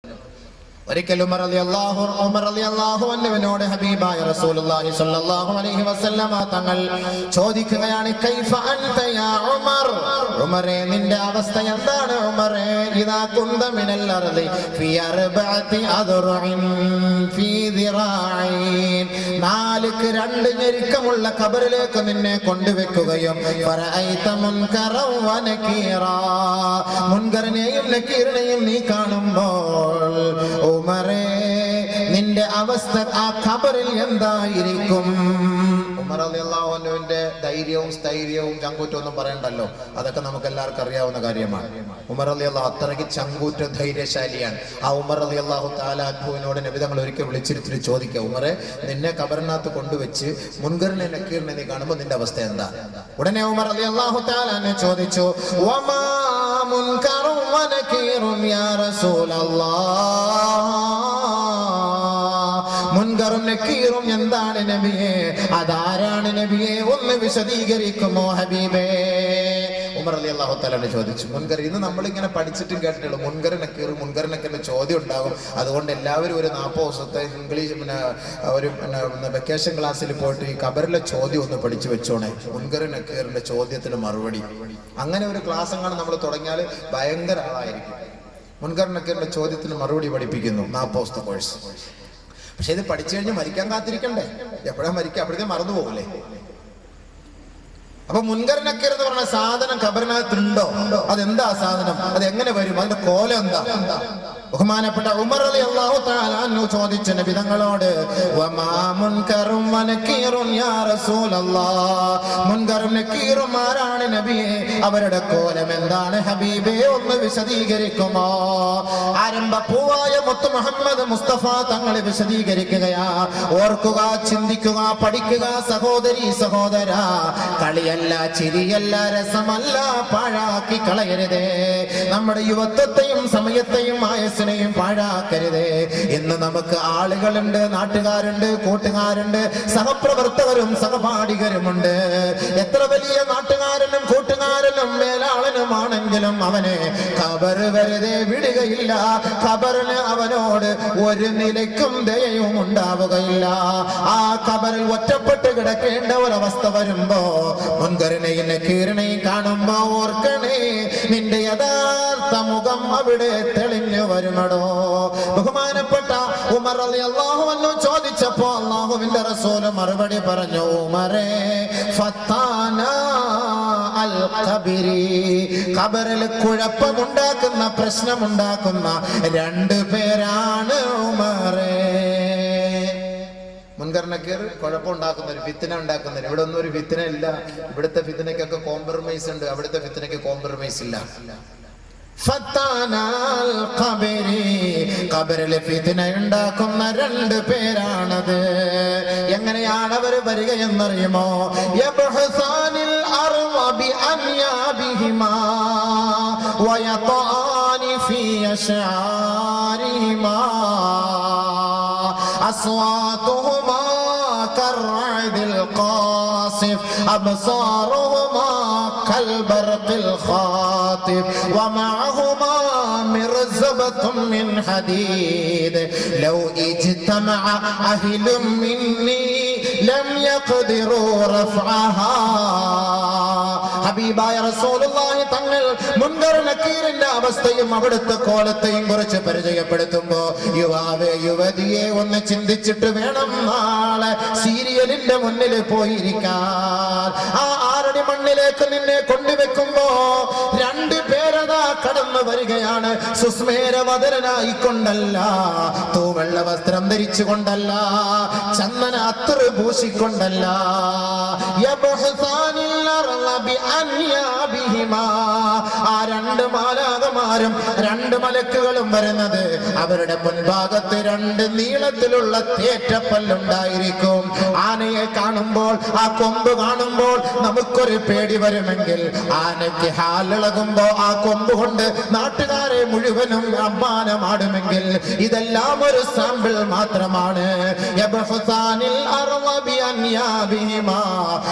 ഒരിക്കൽ ഉമർ റളിയല്ലാഹു ഉമർ റളിയല്ലാഹു അൻഹുവിനോട് ഹബീബായ റസൂലുള്ളാഹി സ്വല്ലല്ലാഹു അലൈഹി വസല്ലമ തങ്ങൾ ചോദിക്കുകയാണ് കൈഫ അൻത യാ ഉമർ ഉമറേ നിന്റെ അവസ്ഥ എന്താണ് ഉമറേ ഇദാ കുന്ത മിനൽ അർളി ഫി അർബഅതി അദ്റുഇൻ ഫീ ദിറാഇൻ നാലുക്ക് രണ്ട് ഞെരുക്കമുള്ള ഖബറിലേക്ക് നിന്നെ കൊണ്ടുവെക്കുകയും ഫറഅയ്ത മുൻകറൻ വനകീറാ മുൻകറിനെയും നക്കീറിനെയും നീ കാണുമ്പോൾ ഉമറേ നിന്റെ അവസ്ഥ ആ ഖബറിൽ എന്തായിരിക്കും ഉമർ അള്ളാഹുവിന്റെ ധൈര്യവും സ്ഥൈര്യവും ചങ്കൂറ്റവും ഒന്നും പറയണ്ടല്ലോ അതൊക്കെ നമുക്ക് എല്ലാവർക്കും അറിയാവുന്ന കാര്യമാണ് ഉമർ അലി അള്ളാഹു അത്രയ്ക്ക് ചങ്കൂറ്റ ധൈര്യശാലിയാണ് ആ ഉമർ അലി അള്ളാഹു താലാഖുവിനോട് നബിതങ്ങൾ ഒരിക്കൽ വിളിച്ചിരുത്തി ചോദിക്കുക ഉമറെ നിന്നെ കബറിനകത്ത് കൊണ്ടുവച്ച് മുൻകറിനെ നക്കീറിനെ നീ കാണുമ്പോൾ നിന്റെ അവസ്ഥ എന്താ ഉടനെ ഉമർ അലി അള്ളാഹു താലാനെ ചോദിച്ചു "വമാ മുൻകറും വനകീറും യാ റസൂലല്ലാഹ് മുൻകറും നക്കീറും എന്താണ് നബിയെ അതാരാണ് നബിയെ ഒന്ന് വിശദീകരിക്കുമോ ഹബീബേ ഉമർ അലി അള്ളാഹു തലാന് ചോദിച്ചു മുൻകർ ഇന്ന് നമ്മളിങ്ങനെ പഠിച്ചിട്ടും കേട്ടിട്ടുള്ളൂ മുൻകർ നക്കീർ മുൻകർ നക്കീറിന്റെ ചോദ്യം ഉണ്ടാകും അതുകൊണ്ട് എല്ലാവരും ഒരു നാൽപ്പത് ദിവസത്തെ ഇംഗ്ലീഷ് പിന്നെ ഒരു പിന്നെ വെക്കേഷൻ ക്ലാസ്സിൽ പോയിട്ട് ഈ കബറിലെ ചോദ്യം ഒന്ന് പഠിച്ചു വെച്ചോണേ മുൻകർ നക്കീറിന്റെ ചോദ്യത്തിന് മറുപടി അങ്ങനെ ഒരു ക്ലാസ് അങ്ങനെ നമ്മൾ തുടങ്ങിയാൽ ഭയങ്കര ആളായിരിക്കും മുൻകർ നക്കീറിന്റെ ചോദ്യത്തിന് മറുപടി പഠിപ്പിക്കുന്നു നാൽപ്പത് ദിവസത്തെ കോഴ്സ് പക്ഷെ ഇത് പഠിച്ചു കഴിഞ്ഞ് മരിക്കാൻ കാത്തിരിക്കണ്ടേ എപ്പോഴാ മരിക്കുക അപ്പോഴത്തേക്കും മറന്നു പോകില്ലേ അപ്പൊ മുൻകരനക്കർ എന്ന് പറഞ്ഞ സാധനം കബറിനകത്തുണ്ടോ അതെന്താ ആ സാധനം അത് എങ്ങനെ വരും അതിന്റെ കോലം എന്താ ബഹുമാനപ്പെട്ട ഉമർ അലി അള്ളാഹു താലാന്നു ചോദിച്ച നബിതങ്ങളോട് വമാ മുൻകറും വനക്കീറും യാ റസൂലല്ലാഹ് മുൻകറും നക്കീറും ആരാണ് നബിയെ അവരുടെ കോലം എന്താണ് ഹബീബേ ഒന്ന് വിശദീകരിക്കുമോ ആരംഭ പൂവായ മുത്ത് മുഹമ്മദ് മുസ്തഫ തങ്ങൾ വിശദീകരിക്കുകയാ ഓർക്കുക ചിന്തിക്കുക പഠിക്കുക സഹോദരി സഹോദര കളിയല്ല ചിരിയല്ല രസമല്ല പാഴാക്കി കളയരുതേ നമ്മുടെ യുവത്വത്തെയും സമയത്തെയും ആയസിനെയും പാഴാക്കരുതേ ഇന്ന് നമുക്ക് ആളുകളുണ്ട് നാട്ടുകാരുണ്ട് കൂട്ടുകാരുണ്ട് സഹപ്രവർത്തകരും സഹപാഠികരുമുണ്ട് എത്ര വലിയ നാട്ടുകാരനും കൂട്ടുകാരനും മേലാളനുമാണെങ്കിലും അവനെ ഖബറ് വെറുതെ വിടുകയില്ല ഖബറിന് അവനോട് ഒരു നിലയ്ക്കും ദയയും ഉണ്ടാവുകയില്ല ആ ഖബറിൽ ഒറ്റപ്പെട്ട് കിടക്കേണ്ട ഒരവസ്ഥ വരുമ്പോ മുൻകരനെയും നക്കീറിനെയും കാണുമ്പോ ഓർക്കണേ നിന്റെ യഥാർത്ഥ മുഖം അവിടെ തെളിഞ്ഞു വരുമടോ ബഹുമാനപ്പെട്ട ഉമർ അലി അള്ളാഹു എന്ന് ചോദിച്ചപ്പോ അള്ളാഹുവിന്റെ റസൂല് മറുപടി പറഞ്ഞു ഉമറേ ഫത്താന അൽ ഖബരി ഖബറിൽ കുഴപ്പമുണ്ടാക്കുന്ന പ്രശ്നമുണ്ടാക്കുന്ന രണ്ട് പേരാണ് ഉമറേ മുൻകരണക്കേർ കുഴപ്പമുണ്ടാക്കുന്നവർ ഫിത്തിന ഉണ്ടാക്കുന്നവർ ഇവിടെ ഒന്നും ഒരു ഫിത്തിന ഇല്ല ഇവിടുത്തെ ഫിത്തിനയ്ക്കൊക്കെ കോംപ്രമൈസ് ഉണ്ട് അവിടുത്തെ ഫിത്തിനയ്ക്ക് കോംപ്രമൈസ് ഇല്ല ഫത്താനാൽ ഖബരി ഖബറിലെ ഫിത്തിന ഉണ്ടാക്കുന്ന രണ്ട് പേരാണത് എങ്ങനെയാണ് അവർ വരിക എന്നറിയുമോ യബ്ഹസാനിൽ അർള ബിഅൻയാബിഹിമാ വയطعان في أشعارهما أصواتهما كالرعد القاصف أبصارهما كالبرق الخاطف ومعهما مرزبة من حديد لو اجتمع أهل مني لم يقدروا رفعها ഹബീബായ റസൂലുള്ളാഹി തങ്ങൾ മുൻകർ നക്കീറിന്റെ അവസ്ഥയും അവിടുത്തെ കോലത്തെയും കുറിച്ച് പരിചയപ്പെടുത്തുമ്പോ യുവാവെ യുവതിയെ ഒന്ന് ചിന്തിച്ചിട്ട് വേണം നാളെ സീരിയലിന്റെ മുന്നിൽ പോയിരിക്കാൻ ആ ആറടി മണ്ണിലേക്ക് നിന്നെ കൊണ്ടുവെക്കുമ്പോ രണ്ട് പേരതാ കടന്നു വരികയാണ് സുസ്മേരവതരനായിക്കൊണ്ടല്ല തൂവെള്ള വസ്ത്രം ധരിച്ചുകൊണ്ടല്ല ചന്ദന അത്തറ് പൂശിക്കൊണ്ടല്ല യബ്ഹസാനിൽ അർള ബിഅൻയാബിഹിമാ. ആ രണ്ട് മാലാകമാരും രണ്ട് മലക്കുകളും വരുന്നത് അവരുടെ മുൻഭാഗത്ത് രണ്ട് നീളത്തിലുള്ള തേറ്റപ്പല്ലുണ്ടായിരിക്കും ആനയെ കാണുമ്പോൾ ആ കൊമ്പ് കാണുമ്പോൾ നമുക്കൊരു പേടി വരുമെങ്കിൽ ആനയ്ക്ക് ഹാലിളകുമ്പോ ആ കൊമ്പ് കൊണ്ട് നാട്ടുകാരെ മുഴുവനും അമ്മാനമാടുമെങ്കിൽ ഇതെല്ലാം ഒരു സാമ്പിൾ മാത്രമാണ് യബ്ഹസാനിൽ അർള ബിഅൻയാബിഹിമാ.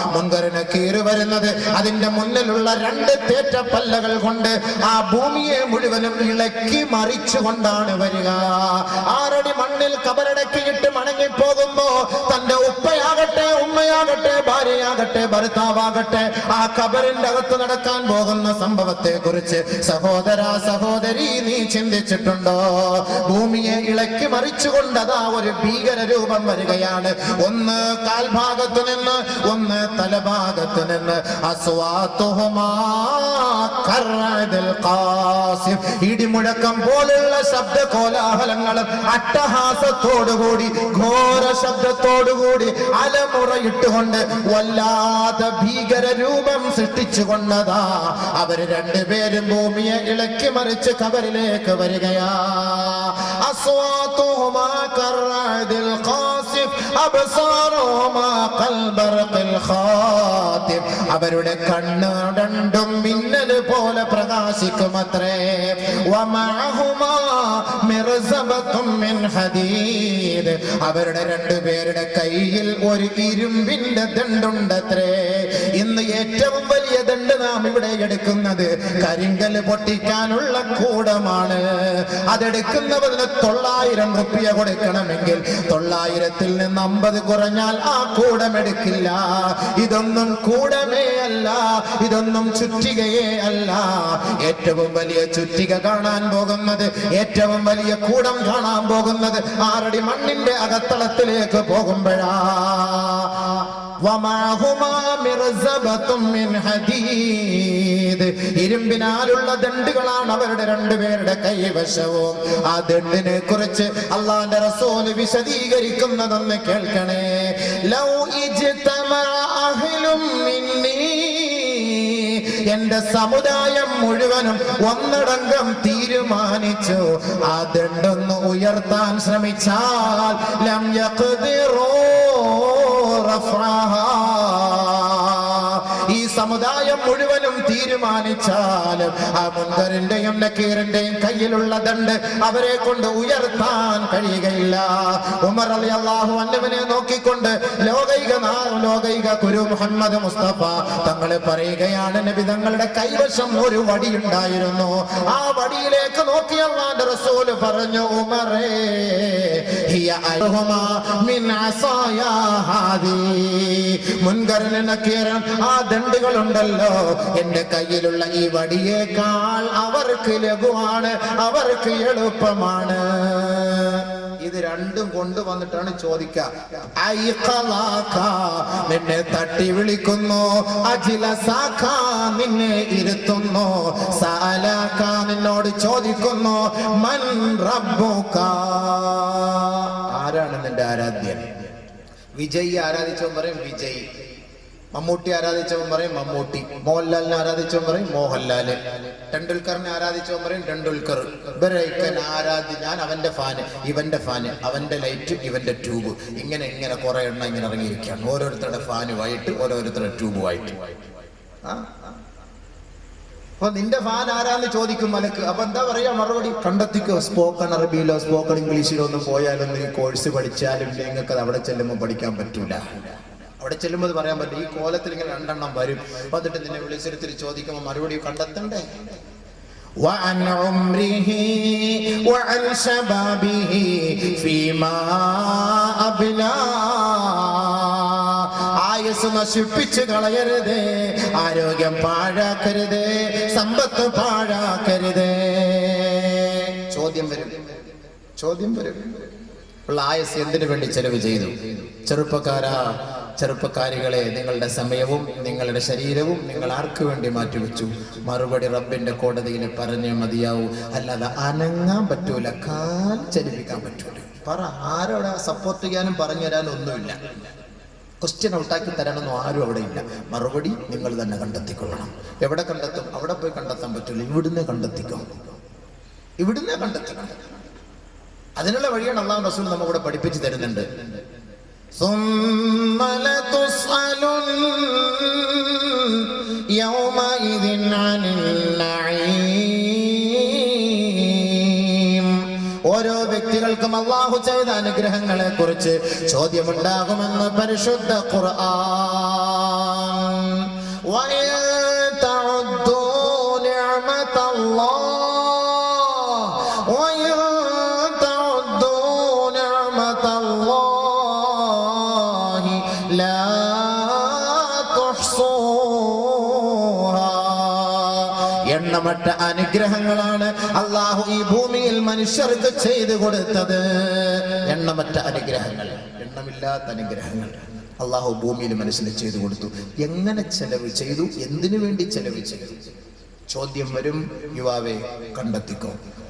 മുൻകറിന് കീറ് വരുന്നത് അതിന്റെ മുന്നിലുള്ള രണ്ട് തേറ്റപ്പല്ലകൾ കൊണ്ട് ആ ഭൂമിയെ മുഴുവനും ഇളക്കി മറിച്ചുകൊണ്ടാണ് വരിക ആറടി മണ്ണിൽ കബറടക്കിയിട്ട് മടങ്ങിപ്പോകുമ്പോ തന്റെ ഉപ്പയാകട്ടെ ഉമ്മയാകട്ടെ ഭാര്യയാകട്ടെ ഭർത്താവാകട്ടെ ആ കബറിന്റെ അകത്ത് നടക്കാൻ പോകുന്ന സംഭവത്തെ കുറിച്ച് സഹോദര സഹോദരി നീ ചിന്തിച്ചിട്ടുണ്ടോ ഭൂമിയെ ഇളക്കി മറിച്ചുകൊണ്ടതാ ഒരു ഭീകര രൂപം വരികയാണ് ഒന്ന് കാൽഭാഗത്ത് നിന്ന് ഒന്ന് തലഭാഗത്ത് നിന്ന് അസ്വാത്തുഹുമാ കർറദിൽ ഖാസിം. ഇടിമുഴക്കം പോലുള്ള ശബ്ദ കോലാഹലങ്ങളും അട്ടഹാസത്തോടുകൂടി ഘോര ശബ്ദത്തോടുകൂടി അലമുറയിട്ടുകൊണ്ട് വല്ലാത്ത ഭീകര രൂപം സൃഷ്ടിച്ചുകൊണ്ടതാ അവര് രണ്ടുപേരും ഭൂമിയെ ഇളക്കി മറിച്ച് കബറിലേക്ക് വരികയാ അസ്വാത്തുഹുമാ കർറദിൽ ഖാസിം അബ്സാറുഹുമാ കൽബർഖിൽ ഖാതിം അവരുടെ കണ്ണ് രണ്ടും മിന്നൽ പോലെ പ്രകാശിക്കുമത്രേ വമഅഹുമാ മിർസബത്തും മിൻ ഹദീദ് അവരുടെ രണ്ടുപേരുടെ കയ്യിൽ ഒരു ഇരുമ്പിന്റെ ദണ്ടുണ്ടത്രേ ഇന്ന് ഏറ്റവും വലിയ ദണ്ട് നാം ഇവിടെ എടുക്കുന്നത് കരിങ്കൽ പൊട്ടിക്കാനുള്ള കൂടമാണ് അതെടുക്കുന്നതിന് തൊള്ളായിരം റുപ്യ കൊടുക്കണമെങ്കിൽ തൊള്ളായിരത്തിൽ നിന്ന് അമ്പത് കുറഞ്ഞാൽ ആ കൂടം എടുക്കില്ല ഇതൊന്നും കൂടമേ അല്ല ഇതൊന്നും ചുറ്റികയേ അല്ല ഏറ്റവും വലിയ ചുറ്റിക കാണാൻ പോകുന്നത് ഏറ്റവും വലിയ കൂടം കാണാൻ പോകുന്നത് ആറടി മണ്ണിന്റെ അകത്തളത്തിലേക്ക് പോകുമ്പോഴാ വമാഹുമാ മിർസബത്തും മിൻ ഹദീദ്. ഇരുമ്പിനാലുള്ള ദണ്ടുകളാണ് അവരുടെ രണ്ടുപേരുടെ കൈവശവും ആ ദണ്ടിനെ കുറിച്ച് അള്ളാന്റെ റസൂല് വിശദീകരിക്കുന്നതെന്ന് കേൾക്കണേ ലൗ ഇജ്തമഅ അഹ്ലും മിന്നീ എന്റെ സമുദായം മുഴുവനും ഒന്നടങ്കം തീരുമാനിച്ചു ആ ദണ്ടൊന്ന് ഉയർത്താൻ ശ്രമിച്ചാൽ ലം യഖ്ദിറൂ റഫ്അഹാ. ഈ സമുദായം മുഴുവനും തീരുമാനിച്ചാലും ആ മുൻകറിന്റെയും നക്കീറിന്റെയും കയ്യിലുള്ള ദണ്ട് അവരെ കൊണ്ട് ഉയർത്താൻ കഴിയുകയില്ല ഉമർ അലി അള്ളാഹു അന്നവനെ നോക്കിക്കൊണ്ട് ലോകൈക നാ- ലോകൈക കുരു മുഹമ്മദ് മുസ്തഫ തങ്ങൾ പറയുകയാണ് നബി തങ്ങളുടെ കൈവശം ഒരു വടിയുണ്ടായിരുന്നു ആ വടിയിലേക്ക് നോക്കി അള്ളാന്റെ റസൂല് പറഞ്ഞു ഉമറേ ഹിയ അയ്യുഹുമാ മിൻ അസായാ ഹാദി മുൻകറിന് നക്കീറൻ ആ ദണ്ടുകളുണ്ടല്ലോ എന്റെ കയ്യിലുള്ള ഈ വടിയേക്കാൾ അവർക്ക് ലഘുവാണ് അവർക്ക് എളുപ്പമാണ് ഇത് രണ്ടും കൊണ്ടുവന്നിട്ടാണ് ചോദിക്കുക ഐഖലാഖ, നിന്നെ തട്ടി വിളിക്കുന്നു അജിലസാഖ, നിന്നെ ഇരുത്തുന്നു സാലാഖ, നിന്നോട് ചോദിക്കുന്നു മൻ റബ്ബുക ആരാണ് നിന്റെ ആരാധ്യൻ വിജയ് ആരാധിച്ചവൻ പറയും വിജയ് മമ്മൂട്ടി ആരാധിച്ചവൻ പറയും മമ്മൂട്ടി മോഹൻലാലിനെ ആരാധിച്ചവൻ പറയും മോഹൻലാല് ടെണ്ടുൽക്കറിനെ ആരാധിച്ചവൻ പറയും ടെണ്ടുൽക്കർ ഇവരൊക്കെ ആരാധി ഞാൻ അവന്റെ ഫാന് ഇവന്റെ ഫാന് അവന്റെ ലൈറ്റ് ഇവന്റെ ട്യൂബ് ഇങ്ങനെ ഇങ്ങനെ കുറെ എണ്ണം ഇങ്ങനെ ഇറങ്ങിയിരിക്കുകയാണ് ഓരോരുത്തരുടെ ഫാനുമായിട്ട് ഓരോരുത്തരുടെ ട്യൂബുമായിട്ട് ആ അപ്പൊ നിന്റെ ഫാൻ ആരാന്ന് ചോദിക്കും മലക്ക് അപ്പൊ എന്താ പറയാ മറുപടി കണ്ടെത്തിക്കോ സ്പോക്കൺ അറബിയിലോ സ്പോക്കൺ ഇംഗ്ലീഷിലോ ഒന്നും പോയാലൊന്നും ഈ കോഴ്സ് പഠിച്ചാലും നിങ്ങൾക്ക് അത് അവിടെ ചെല്ലുമ്പോൾ പഠിക്കാൻ പറ്റൂല അവിടെ ചെല്ലുമ്പോൾ അത് പറയാൻ പറ്റും ഈ കോലത്തിൽ ഇങ്ങനെ രണ്ടെണ്ണം വരും അപ്പൊ എന്നിട്ട് നിന്നെ വിളിച്ചിരുത്തിൽ ചോദിക്കുമ്പോൾ മറുപടി കണ്ടെത്തണ്ടേ وعن عمره وعن شبابه فيما أبلاه ആയുസ് നശിപ്പിച്ച് കളയരുത് ആരോഗ്യം പാഴാക്കരുത് സമ്പത്ത് പാഴാക്കരുത് ചോദ്യം വരും ചോദ്യം വരും ഉള്ള ആയുസ് എന്തിനു വേണ്ടി ചെലവ് ചെയ്തു ചെറുപ്പക്കാരാ ചെറുപ്പക്കാരികളെ നിങ്ങളുടെ സമയവും നിങ്ങളുടെ ശരീരവും നിങ്ങൾ ആർക്ക് വേണ്ടി മാറ്റിവെച്ചു മറുപടി റബ്ബിന്റെ കോടതിയിൽ പറഞ്ഞേ മതിയാവൂ അല്ലാതെ അനങ്ങാൻ പറ്റൂല കാൽ ചലിപ്പിക്കാൻ പറ്റൂല പറ ആരോടെ സപ്പോർട്ട് ചെയ്യാനും പറഞ്ഞു തരാനും ഒന്നുമില്ല ക്വസ്റ്റ്യൻ ഔട്ടാക്കി തരാനൊന്നും ആരും അവിടെ ഇല്ല മറുപടി നിങ്ങൾ തന്നെ കണ്ടെത്തിക്കൊള്ളണം എവിടെ കണ്ടെത്തും അവിടെ പോയി കണ്ടെത്താൻ പറ്റില്ല ഇവിടുന്ന് കണ്ടെത്തിക്കോ ഇവിടുന്ന് കണ്ടെത്തിക്കണം അതിനുള്ള വഴിയാണ് അള്ളാഹു റസൂൽ നമ്മ പഠിപ്പിച്ചു തരുന്നുണ്ട് ثم لتسألن يومئذ عن النعيم ഓരോ വ്യക്തികൾക്കും അള്ളാഹു ചെയ്ത അനുഗ്രഹങ്ങളെ കുറിച്ച് ചോദ്യമുണ്ടാകുമെന്ന് പരിശുദ്ധ ഖുർആൻ وإن تعدوا نعمة الله എണ്ണമറ്റ അനുഗ്രഹങ്ങളാണ് അള്ളാഹു ഈ ഭൂമിയിൽ മനുഷ്യർക്ക് ചെയ്തു കൊടുത്തത് എണ്ണമറ്റ അനുഗ്രഹങ്ങൾ എണ്ണമില്ലാത്ത അനുഗ്രഹങ്ങൾ അള്ളാഹു ഭൂമിയിൽ മനുഷ്യന് ചെയ്തു കൊടുത്തു എങ്ങനെ ചെലവ് ചെയ്തു എന്തിനു വേണ്ടി ചെലവ് ചെയ്തു ചോദ്യം വരും യുവാവെ കണ്ടെത്തിക്കോ